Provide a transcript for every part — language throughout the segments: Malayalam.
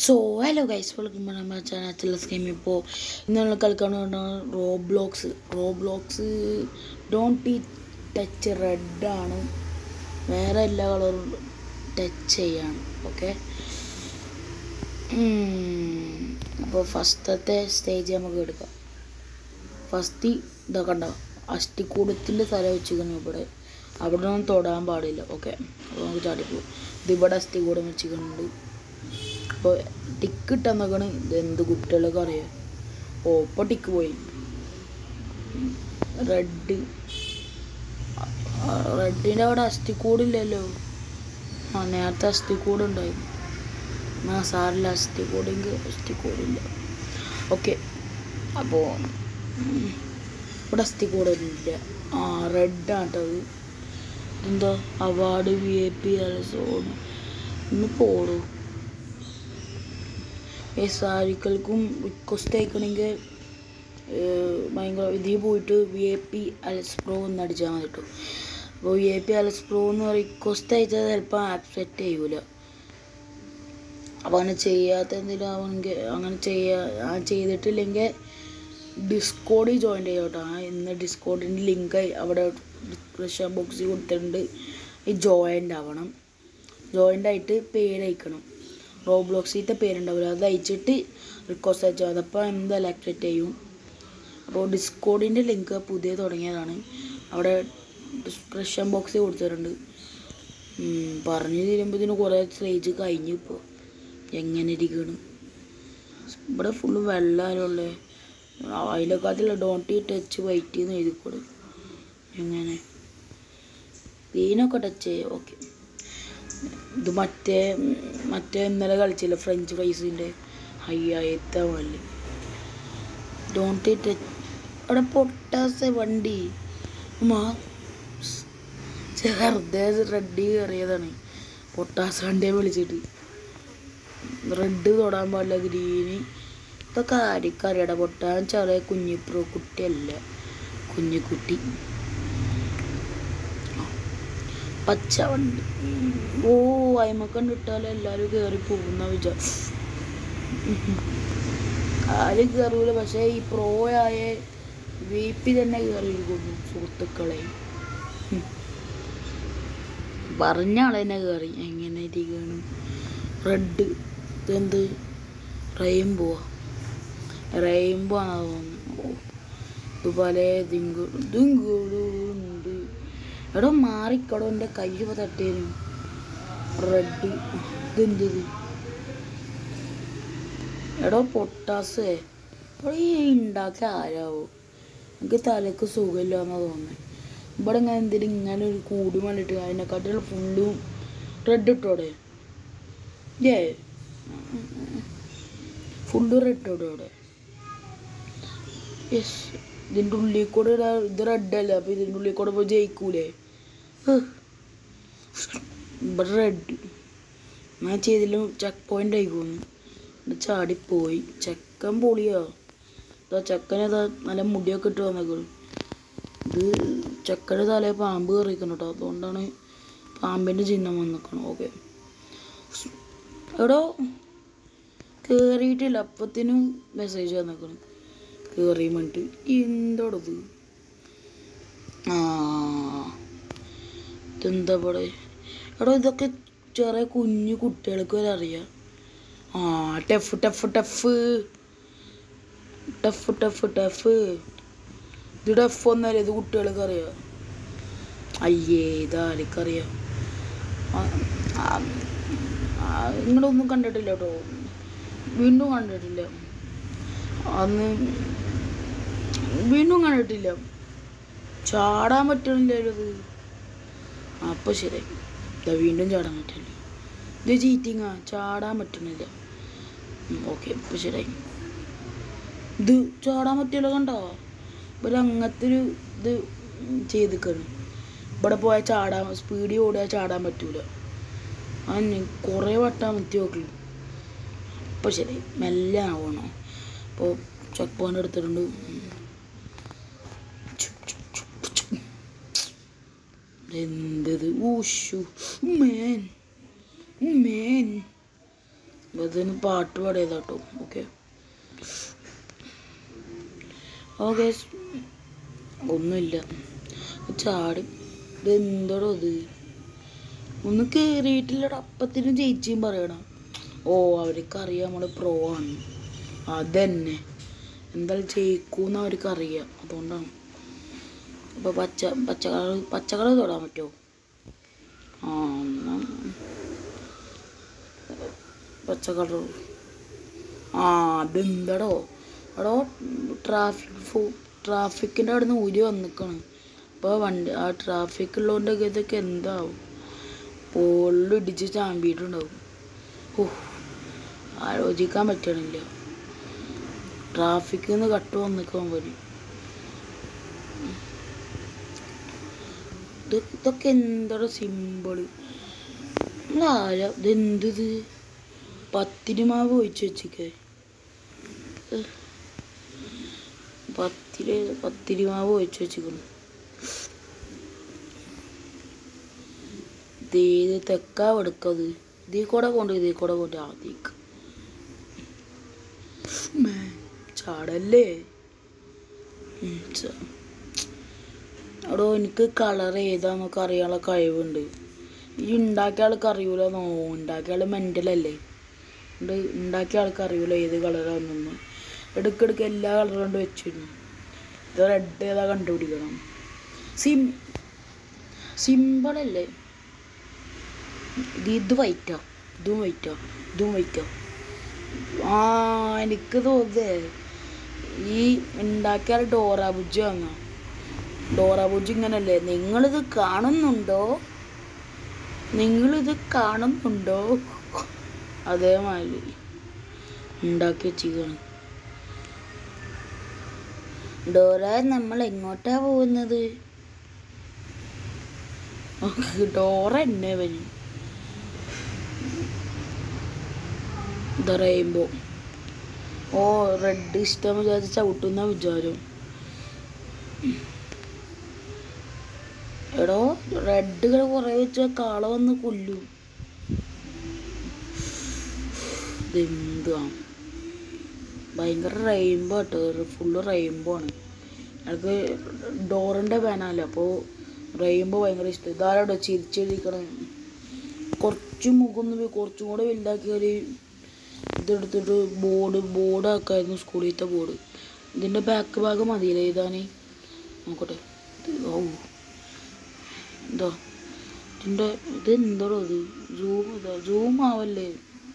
സോ ഹലോ ഗൈസ് വെൽക്കം നമ്മുടെ ചാനൽ ഗെയിം ഇപ്പോൾ ഇന്ന് നമ്മൾ കളിക്കാൻ Roblox Roblox don't ടീ ടച്ച് റെഡ് ആണ് വേറെ എല്ലാ കളറും ടച്ച് ചെയ്യാണ് ഓക്കെ അപ്പോൾ ഫസ്റ്റത്തെ സ്റ്റേജ് നമുക്ക് എടുക്കാം ഫസ്റ്റ് ഇതൊക്കെ ഉണ്ടാവും അസ്ഥിക്കൂടത്തിൻ്റെ തല വെച്ചിരിക്കുന്നു ഇവിടെ അവിടെ ഒന്നും തൊടാൻ പാടില്ല ഓക്കെ അപ്പോൾ നമുക്ക് ചാടിപ്പോകും ഇതിവിടെ അസ്ഥികൂടം വെച്ചിരിക്കുന്നുണ്ട് അപ്പോൾ ടിക്ക് ഇട്ടാൻ നോക്കണം ഇത് എന്ത് കുട്ടികളൊക്കെ അറിയാം ഓ ഇപ്പോൾ ടിക്ക് പോയി റെഡ് റെഡിൻ്റെ അവിടെ അസ്ഥിക്കൂടില്ലല്ലോ ആ നേരത്തെ അസ്ഥിക്കൂട് ഉണ്ടായിരുന്നു ആ സാറില്ല അസ്ഥിക്കൂടെങ്കിൽ അസ്ഥിക്കൂടില്ല ഓക്കെ അപ്പോൾ ഇവിടെ അസ്ഥിക്കൂടില്ല ആ റെഡാണ് കേട്ടത് എന്താ award V I P zone ഒന്ന് പോടൂ ഈ സാരിക്കൾക്കും റിക്വസ്റ്റ് അയക്കണമെങ്കിൽ ഭയങ്കര ഇതിൽ പോയിട്ട് വി ഐ പി അലസ് പ്രോ എന്ന് അടിച്ചാൽ മതി കേട്ടോ അപ്പോൾ വി ഐ പി അലസ് പ്രോ എന്ന് റിക്വസ്റ്റ് അയച്ചാൽ ചിലപ്പോൾ ആക്സെപ്റ്റ് ചെയ്യൂല അപ്പോൾ അങ്ങനെ ചെയ്യാത്ത എന്തെങ്കിലും ആവണമെങ്കിൽ അങ്ങനെ ചെയ്യാ ആ ചെയ്തിട്ടില്ലെങ്കിൽ ഡിസ്കോഡിൽ ജോയിൻ ചെയ്യാം കേട്ടോ ആ ഇന്ന് ഡിസ്കോഡിൻ്റെ ലിങ്ക് അവിടെ ഡിസ്ക്രിപ്ഷൻ ബോക്സിൽ കൊടുത്തിട്ടുണ്ട് ഈ ജോയിൻ്റ് ആവണം ജോയിൻ്റ് ആയിട്ട് പേര് അയക്കണം റോബ്ലോക്സിത്തെ പേരുണ്ടാവില്ല അത് അയച്ചിട്ട് റിക്വസ്റ്റ് അയച്ചാൽ മതി അപ്പോൾ എന്തായാലും ആക്ടിവേറ്റ് ചെയ്യും അപ്പോൾ ഡിസ്കോഡിൻ്റെ ലിങ്ക് പുതിയ തുടങ്ങിയതാണ് അവിടെ ഡിസ്ക്രിപ്ഷൻ ബോക്സിൽ കൊടുത്തിട്ടുണ്ട് പറഞ്ഞു തീരുമ്പോഴത്തേന് കുറേ സ്റ്റേജ് കഴിഞ്ഞു ഇപ്പോൾ എങ്ങനെ ഇരിക്കണം ഇവിടെ ഫുള്ള് വെള്ളമാണല്ലേ അതിലെക്കാട്ടില്ല ഡോണ്ട് ഈ ടച്ച് വൈറ്റ് എന്ന് എഴുതിക്കൂടെ എങ്ങനെ തീനൊക്കെ ടച്ച് ചെയ്യാം ഓക്കെ ഇത് മറ്റേ മറ്റേ ഇന്നലെ കളിച്ചില്ല ഫ്രഞ്ച് ഫ്രൈസിൻ്റെ അയ്യായത്തെ വള്ളി ഡോണ്ട് ഈ ടച്ച് അവിടെ പൊട്ടാസ് വണ്ടി മാ വെറുതെ റെഡ് കയറിയതാണ് പൊട്ടാസ് വണ്ടിയെ വിളിച്ചിട്ട് റെഡ് തൊടാൻ പാടില്ല ഗ്രീന് ഇതൊക്കെ ആർക്കറിയടാ പൊട്ടാൻ ചെറിയ കുഞ്ഞിപ്രോ കുട്ടിയല്ല കുഞ്ഞിക്കുട്ടി പച്ച വണ്ടി ഓ അയമക്കണ്ട് ഇട്ടാലും എല്ലാവരും കയറി പോകുന്ന വിചാ ആരും കയറൂല പക്ഷേ ഈ പ്രോ ആയ വി പി തന്നെ കയറിയിരിക്കുന്നു സുഹൃത്തുക്കളെ പറഞ്ഞ ആളെ തന്നെ കയറി എങ്ങനെ ഇരിക്കുകയാണ് റെഡ് ഇതെന്ത് റെയിൻബോ റെയിൻബോ ആണെന്ന് തോന്നുന്നു ഇത് പല ദിങ്കുണ്ട് എടോ മാറിക്കടോ എൻ്റെ കൈ തട്ടേനും റെഡ് ഇതെന്ത് എടോ പൊട്ടാസ് ഈ ഉണ്ടാക്കിയ ആരാവോ എനിക്ക് തലക്ക് സുഖമില്ല എന്നാ തോന്നുന്നത് ഇവിടെ ഇങ്ങനെ എന്തെങ്കിലും ഇങ്ങനെ ഒരു കൂടി മല്ലിട്ട് അതിനെക്കാട്ടിൽ ഫുള്ളും റെഡ് ഇട്ടോടെ ഇല്ലേ ഫുള്ള് റെഡ് ഇട്ടോടെ അവിടെ യെസ് ഇതിൻ്റെ ഉള്ളിൽ കൂടെ ഇത് റെഡ് അല്ല അപ്പോൾ ഇതിൻ്റെ ഉള്ളിൽ കൂടെ പോയി ജയിക്കൂലേ ഇവിടെ റെഡ് ഞാൻ ചെയ്തില്ല ചെക്ക് പോയിന്റ് ആയിക്കോന്നു ചാടിപ്പോയി ചെക്കൻ പൊളിയോ ഇതാ ചെക്കനേതാ നല്ല മുടിയൊക്കെ ഇട്ട് വന്നേക്കുന്നു ഇത് ചെക്കൻ്റെ തലയിൽ പാമ്പ് കയറിക്കണം കേട്ടോ അതുകൊണ്ടാണ് പാമ്പിൻ്റെ ചിഹ്നം വന്നിക്കണം ഓക്കെ എടോ കയറിയിട്ടില്ല അപ്പത്തിനും മെസ്സേജ് വന്നേക്കണം കയറി വേണ്ടിട്ട് എന്തോടത് ആ ഇതെന്താ പടെ എടോ ഇതൊക്കെ ചെറിയ കുഞ്ഞു കുട്ടികൾക്ക് വരെ അറിയാം ആ tough tough tough tough tough tough ഇത് ടഫ് ഒന്നല്ല ഇത് കുട്ടികൾക്ക് അറിയാം അയ്യേ ഇതാർക്കറിയാം നിങ്ങളൊന്നും കണ്ടിട്ടില്ല കേട്ടോ വീണ്ടും കണ്ടിട്ടില്ല അന്ന് വീണ്ടും കണ്ടിട്ടില്ല ചാടാൻ പറ്റണില്ലല്ലോ ഇത് അപ്പോൾ ശരി ഇതാ വീണ്ടും ചാടാൻ പറ്റില്ല ഇത് ചീറ്റിങ്ങാ ചാടാൻ പറ്റണില്ല ഓക്കെ ഇപ്പോൾ ശരിയായി ഇത് ചാടാൻ പറ്റില്ല കണ്ടോ ഇവിടെ അങ്ങനത്തെ ഒരു ഇത് ചെയ്തിക്കാണ് ഇവിടെ പോയാൽ ചാടാൻ സ്പീഡിൽ ഓടിയാൽ ചാടാൻ പറ്റൂല അതിന് കുറേ വട്ടം എത്തി നോക്കി അപ്പോൾ ശരി മെല്ലെ ആവണോ അപ്പോൾ ചെക്ക് പോയിന്റ് എടുത്തിട്ടുണ്ട് എന്തത് ഊഷു മേൻ മേൻ അപ്പോൾ ഇതിന് പാട്ട് പാടിയതാട്ടോ ഓക്കെ ഓക്കെ ഒന്നുമില്ല ചാടി ഇത് എന്തോടോ ഇത് ഒന്ന് കയറിയിട്ടില്ലട അപ്പത്തിന് ജയിച്ചും പറയണം ഓ അവർക്ക് അറിയാം നമ്മൾ പ്രോ ആണ് അതന്നെ എന്തായാലും ജയിക്കൂന്ന് അവർക്ക് അറിയാം അതുകൊണ്ടാണ് അപ്പോൾ പച്ച പച്ചക്കളർ പച്ചക്കളർ തൊടാൻ പറ്റുമോ ആ എന്നാ പച്ചക്കളർ ആ അതെന്താടോ എടോ ട്രാഫിക് ഫോ ട്രാഫിക്കിൻ്റെ അവിടെ നിന്ന് ഊരി വന്നിക്കാണ് അപ്പോൾ വണ്ടി ആ ട്രാഫിക് ഉള്ളതുകൊണ്ടൊക്കെ ഇതൊക്കെ എന്താവും പോളിൽ ഇടിച്ച് ചാമ്പിയിട്ടുണ്ടാവും ഓ ആലോചിക്കാൻ പറ്റണില്ല ട്രാഫിക്കിൽ നിന്ന് കട്ട് വന്നിക്കാൻ വരും ഇത് ഇതൊക്കെ എന്താടോ സിമ്പിള് നമ്മളാരാ ഇതെന്തിത് പത്തിരി മാവ് ഒഴിച്ച് വെച്ചിക്കേ പത്തിരി പത്തിരി മാവ് ഒഴിച്ച് വെച്ചിക്കണം ഇത് തെക്കാ എടുക്കത് ഇതീ കൂടെ കൊണ്ട് ഇതീ കൂടെ കൊണ്ട് ആദ്യേക്ക് ചാടല്ലേ ഉം, ച- എടോ എനിക്ക് കളർ ഏതാന്നൊക്കെ അറിയാനുള്ള കഴിവുണ്ട് ഈ ഉണ്ടാക്കിയ ആൾക്ക് അറിയൂലെന്നോ ഉണ്ടാക്കിയ ആൾ മെൻ്റലല്ലേ ഉണ്ട് ഉണ്ടാക്കിയ ആൾക്ക് അറിയൂല ഏത് കളറാണെന്നൊന്നും ഇടയ്ക്കിടയ്ക്ക് എല്ലാ കളറും കൊണ്ട് വെച്ചിരുന്നു ഇത് റെഡ് ഏതാ കണ്ടുപിടിക്കണം സിം സിമ്പിളല്ലേ ഇത് ഇത് വൈറ്റാ ഇതും വൈറ്റാ ഇതും വൈറ്റാ ആ എനിക്ക് തോന്നേ ഈ ഉണ്ടാക്കിയ ആൾ ഡോറ ബുജ്ജി വാങ്ങാം ഡോറ ബുജ്ജി ഇങ്ങനല്ലേ നിങ്ങളിത് കാണുന്നുണ്ടോ നിങ്ങളിത് കാണുന്നുണ്ടോ അതേമാതിരി ഉണ്ടാക്കി വെച്ചിരിക്കണം ഡോറ നമ്മൾ എങ്ങോട്ടാ പോകുന്നത് ഡോറ എന്നെ വരും ഇതാ റെയിൻബോ ഓ റെഡ് ഇഷ്ടം വിചാരിച്ച് ചവിട്ടുന്ന വിചാരം എടോ റെഡുകൾ കുറേ വെച്ചാൽ കാള വന്ന് കൊല്ലും ഇതെന്തുവാ ഭയങ്കര റെയിൻബോ കേട്ടോ ഫുള്ള് റെയിൻബോ ആണ് എനിക്ക് ഡോറിൻ്റെ ഫാനല്ലേ അപ്പോൾ റെയിൻബോ ഭയങ്കര ഇഷ്ടം ഇതാരോടോ ചിരിച്ചെഴുതിക്കണേ കുറച്ച് മുഖം പോയി കുറച്ചും കൂടെ വലുതാക്കിയാൽ ഇതെടുത്തിട്ട് ബോർഡ് ബോർഡാക്കായിരുന്നു സ്കൂളിലത്തെ ബോർഡ് ഇതിൻ്റെ ബാക്ക് ഭാഗം മതിയില്ലേ ഇതാണ് നോക്കട്ടെ ഇത് ഓ എന്താ ഇതിൻ്റെ ഇത് എന്തോടോ ഇത് സൂം ഇതാ സൂം ആവല്ലേ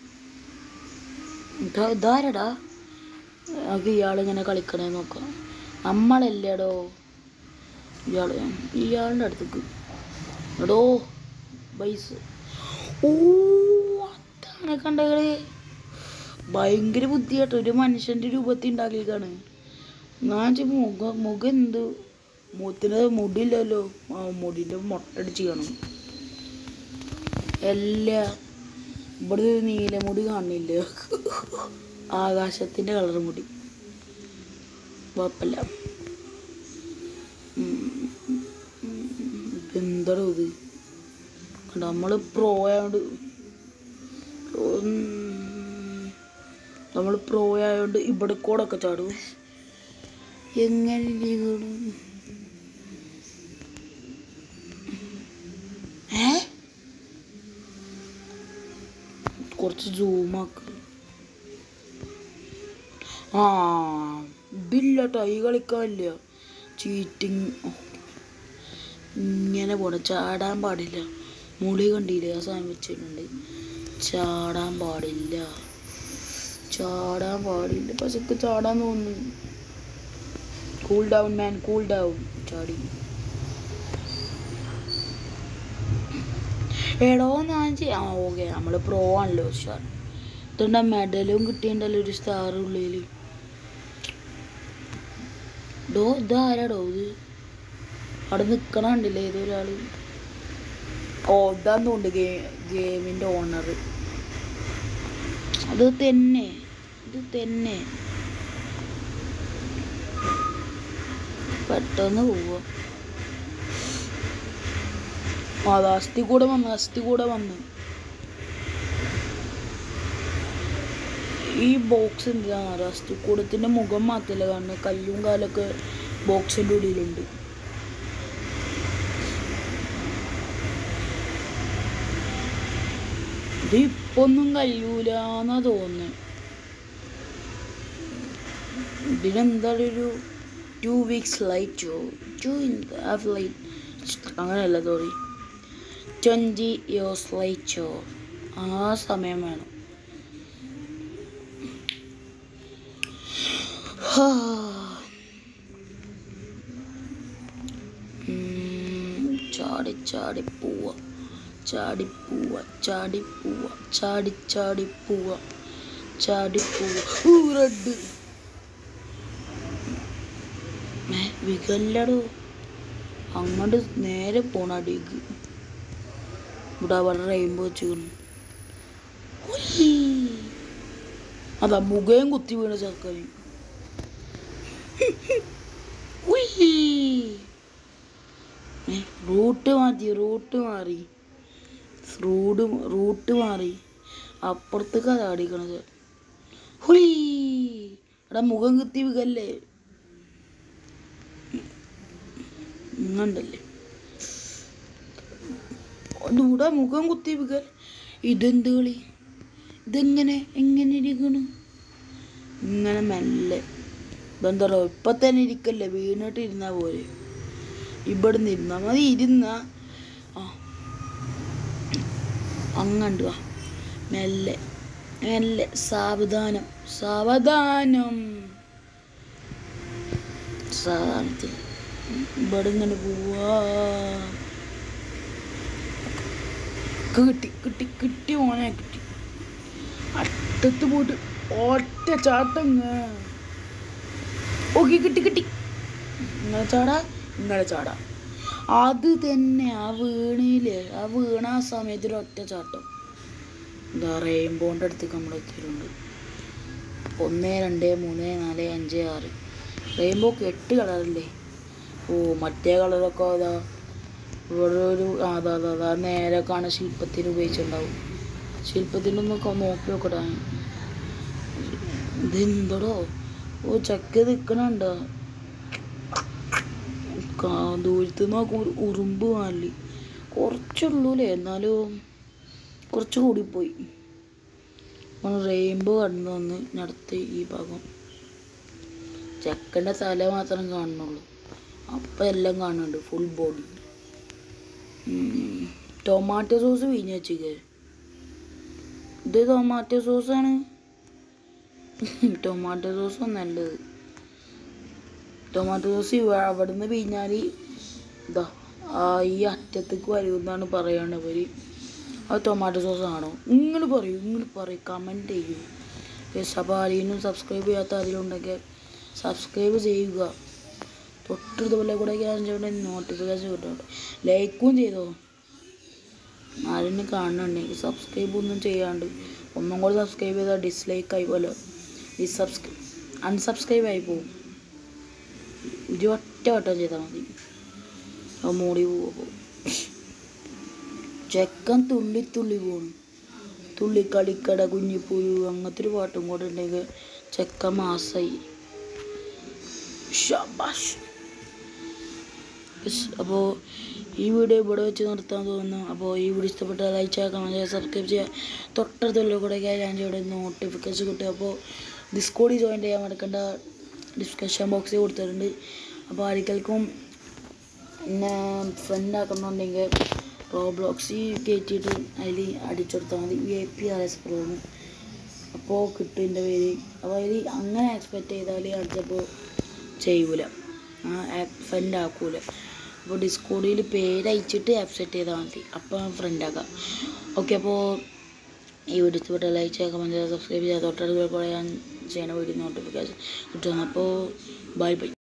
ഇതാ ഇതാരടാ നമുക്ക് ഇയാളിങ്ങനെ കളിക്കണേ നോക്കാം നമ്മളല്ലേടോ ഇയാൾ ഇയാളുടെ അടുത്തേക്ക് എടോ പൈസ ഓ അതാണ് കണ്ടകളെ ഭയങ്കര ബുദ്ധിയാട്ടോ ഒരു മനുഷ്യൻ്റെ രൂപത്തിൽ ഉണ്ടാക്കിയേക്കാണ് ഞാൻ ചെ മുഖം മുഖം എന്ത് മുഖത്തിന് മുടിയില്ലല്ലോ ആ മുടിൻ്റെ മുട്ടടിച്ച് കാണും എല്ലാ ഇവിടെ ഒരു നീലമുടി കാണില്ല ആകാശത്തിൻ്റെ കളർ മുടി കുഴപ്പമില്ല എന്താടോ ഇത് നമ്മൾ പ്രോ ആയതുകൊണ്ട് നമ്മൾ പ്രോ ആയതുകൊണ്ട് ഇവിടെ കൂടെ ഒക്കെ ചാടും എങ്ങനെ ലീഗുകളും ഏ കുറച്ച് സൂമാക്ക് ആ ഇതില്ല ടൈ കളിക്കാനില്ല ചീറ്റിങ് ഇങ്ങനെ പോണം ചാടാൻ പാടില്ല മുളി കണ്ടില്ലേ ആ സാധനം വെച്ചിട്ടുണ്ട് ചാടാൻ പാടില്ല ചാടാൻ പാടില്ല പക്ഷെ ചാടാൻ തോന്നുന്നു cool down man cool down ചാടി എടോ ഞാൻ ചെയ്യ- ആ ഓക്കെ നമ്മൾ പ്രോ ആണല്ലോ ഉഷാർ ഇതുകൊണ്ട് മെഡലും കിട്ടിയിട്ടുണ്ടല്ലോ ഒരു സ്റ്റാർ ഉള്ളിൽ ഡോ ഇതാരാടോ ഇത് അവിടെ നിൽക്കണ കണ്ടില്ലേ ഏതൊരാള് ഓ ഇതാന്ന് തോന്നുന്നു ഗേ ഗെയിമിൻ്റെ ഓണർ അത് തന്നെ ഇത് തന്നെ പെട്ടെന്ന് പോവാ അത് അസ്ഥി കൂടെ വന്ന് അസ്ഥി കൂടെ വന്ന് ഈ ബോക്സ് എന്തിനാണ് രാഷ്ട്രീയക്കൂടത്തിൻ്റെ മുഖം മാത്രമല്ല കാണുന്നത് കല്ലും കാലൊക്കെ ബോക്സിൻ്റെ ഉള്ളിലുണ്ട് ഇത് ഇപ്പൊന്നും കഴിയൂലെന്നാ തോന്നുന്നത് ഇതിനെന്താ ഒരു two weeks light two half light അങ്ങനെയല്ല സോറി ട്വൻറ്റി ഇയേഴ്സ് ലൈറ്റ് ആ സമയം വേണം ഹാ. ഉം, ചാടി ചാടി പോവാ ചാടി പോവാ ചാടി പോവാ ചാടി ചാടി പോവാ ചാടി പോവാ റെഡ് വികല്ലടോ അങ്ങോട്ട് നേരെ പോണ അടിക്ക് ഇവിടെ അവിടെ റെയിൻബോ വെച്ചിരുന്നു അതാ മുഖയും കുത്തി വീണ ചക്കന് റൂട്ട് മാറ്റി റൂട്ട് മാറി റൂട്ട് റൂട്ട് മാറി അപ്പുറത്തേക്കാ ചാടിക്കണത് ഹുയ് എടാ മുഖം കുത്തി വികല്ലേ ഇങ്ങണ്ടല്ലേ ഒന്നുകൂടെ മുഖം കുത്തി വികൽ ഇതെന്ത് കളി ഇതെങ്ങനെ എങ്ങനെ ഇരിക്കണു ഇങ്ങനെ മെല്ലെ ഇതെന്താ ഇപ്പൊ തന്നെ ഇരിക്കല്ലേ വീണിട്ട് ഇരുന്നാ പോലെ ഇവിടുന്ന് ഇരുന്നാ മതി ഇരുന്ന ആ അങ്ങണ്ട് വാ മെല്ലെ മെല്ലെ സാവധാനം സാവധാനം സാവധാനത്തിൽ ഇവിടെ ഇങ്ങനെ പോവാ കിട്ടി കിട്ടി കിട്ടി മോനെ കിട്ടി അറ്റത്ത് പോയിട്ട് ഒറ്റ ചാട്ടങ്ങ ഓക്കെ കിട്ടി കിട്ടി ഇങ്ങനെ ചാടാ ഇങ്ങനെ ചാടാ അത് തന്നെ ആ വീണില്ലേ ആ വീണ ആ സമയത്ത് ഒരു ഒറ്റ ചാട്ടം എന്താ റെയിൻബോൻ്റെ അടുത്തേക്ക് നമ്മൾ എത്തിയിട്ടുണ്ട് ഒന്ന് രണ്ട് മൂന്ന് നാല് അഞ്ച് ആറ് റെയിൻബോക്ക് എട്ട് കളറല്ലേ ഓ മറ്റേ കളറൊക്കെ അതാ ഇവിടെ ഒരു ആ, അതാ അതാ അതാ നേരെ കാണാൻ ശില്പത്തിന് ഉപയോഗിച്ചിട്ടുണ്ടാവും ശില്പത്തിനൊന്നൊക്കെ നോക്കി നോക്കടാ ഇതെന്തടോ ഓ ചക്ക നിൽക്കണുണ്ടോ ദൂരത്ത് നോക്കും ഉറുമ്പ് മാലി കുറച്ചുള്ളൂലേ എന്നാലും കുറച്ച് കൂടിപ്പോയി റെയിൻബോ കടന്നു വന്ന് നടത്തി ഈ ഭാഗം ചെക്കൻ്റെ തല മാത്രം കാണുന്നുള്ളൂ അപ്പം എല്ലാം കാണുന്നുണ്ട് ഫുൾ ബോഡി ടൊമാറ്റോ സോസ് വീഞ്ഞ് വെച്ചിക്കേ ഇത് ടൊമാറ്റോ സോസാണ് ടൊമാറ്റോ സോസ് നല്ലത് ടൊമാറ്റോ സോസ് ഇവ- അവിടുന്ന് പിഴിഞ്ഞാൽ ഇതാ ആ ഈ അറ്റത്തേക്ക് വരുമെന്നാണ് പറയാണ് ഇവർ അത് ടൊമാറ്റോ സോസ് ആണോ നിങ്ങൾ പറയൂ നിങ്ങൾ പറയൂ കമൻറ്റ് ചെയ്യൂ യെസ് അപ്പോൾ ആരെയും സബ്സ്ക്രൈബ് ചെയ്യാത്ത ആരെങ്കിലും ഉണ്ടെങ്കിൽ സബ്സ്ക്രൈബ് ചെയ്യുക തൊട്ടിതുപോലെ കൂടെ ക്യാൻസറിൻ്റെ നോട്ടിഫിക്കേഷൻ കിട്ടുന്നുണ്ട് ലൈക്കും ചെയ്തോ ആരെന്നെ കാണുന്നുണ്ടെങ്കിൽ സബ്സ്ക്രൈബ് ഒന്നും ചെയ്യാണ്ട് ഒന്നും കൂടെ സബ്സ്ക്രൈബ് ചെയ്താൽ ഡിസ്ലൈക്ക് ആയി പോലെ ഡിസബ്സ്ക്രൈ അൺസബ്സ്ക്രൈബ് ആയി പോകും ഒരു ഒറ്റ വട്ടം ചെയ്താൽ മതി അത് മൂടി പോകും ചെക്കൻ തുള്ളി തുള്ളി പോണു തുള്ളി കളിക്കട കുഞ്ഞിപ്പുഴു അങ്ങനത്തെ ഒരു പാട്ടും കൂടെ ഉണ്ടെങ്കിൽ ചെക്കൻ മാസായി ഷബാഷ് അപ്പോൾ ഈ വീഡിയോ ഇവിടെ വെച്ച് നിർത്താൻ തോന്നുന്നു അപ്പോൾ ഈ വീഡിയോ ഇഷ്ടപ്പെട്ടാൽ ലൈക്ക് ചെയ്യുക കമൻറ്റ് ചെയ്യുക സബ്സ്ക്രൈബ് ചെയ്യുക തൊട്ടടുത്തുള്ള കൂടെ ഞാൻ ഇവിടെ നോട്ടിഫിക്കേഷൻ കിട്ടുക അപ്പോൾ ഡിസ്കോഡിൽ ജോയിൻ ചെയ്യാൻ മറക്കണ്ട ഡിസ്കഷൻ ബോക്സിൽ കൊടുത്തിട്ടുണ്ട് അപ്പോൾ ആർക്കെങ്കിലും എന്നെ ഫ്രണ്ട് ആക്കണമെന്നുണ്ടെങ്കിൽ റോബ്ലോക്സിൽ കയറ്റിയിട്ട് അതിൽ അടിച്ചെടുത്താൽ മതി V I P R S പ്രോന്ന് അപ്പോൾ കിട്ടും എൻ്റെ പേര് അപ്പോൾ അതിൽ അങ്ങനെ എക്സ്പെക്റ്റ് ചെയ്താൽ അടിച്ചപ്പോൾ ചെയ്യൂല ആ ഫ്രണ്ട് ആക്കൂല അപ്പോൾ ഡിസ്കോഡിൽ പേര് അയച്ചിട്ട് ആക്സെപ്റ്റ് ചെയ്താൽ മതി അപ്പോൾ ഫ്രണ്ട് ആക്കാം ഓക്കെ അപ്പോൾ ഈ വീഡിയോ ഇഷ്ടപ്പെട്ട ലൈക്ക് ചെയ്യുക കമൻറ്റ് ചെയ്യുക സബ്സ്ക്രൈബ് ചെയ്യുക തൊട്ടടുത്ത് ഞാൻ ചെയ്യണ വീഡിയോ നോട്ടിഫിക്കേഷൻ കിട്ടുന്നു അപ്പോൾ ബൈ ബൈ